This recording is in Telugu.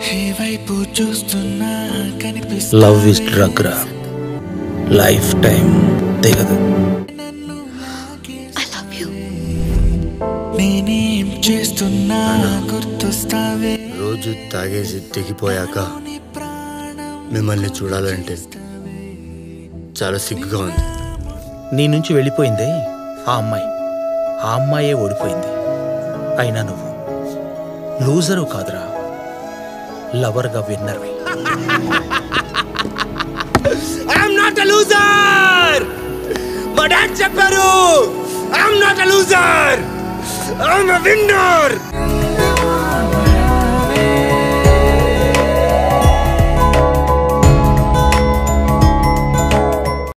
ఏ వైపు చూస్తున్నా కనిపిస్తు లవ్ ఇస్ డ్రగ్ రా లైఫ్ టైం దిగదు ఐ లవ్ యూ నేనేం చేస్తున్నా గుర్తొస్తావే రోజు తాగేసి దిగిపోయాక మిమ్మల్ని చూడాలంటే చాలా సిగ్గుగా ఉంది నీ నుంచి వెళ్ళిపోయిందే ఆ అమ్మాయి ఆ అమ్మాయే ఓడిపోయింది అయినా నువ్వు లూజరు కాదురా లవర్గా విన్నర్వి ఐఎమ్ నాట్ అ లూజర్ మా డాడ్ చెప్పారు I'm not a loser I'm a winner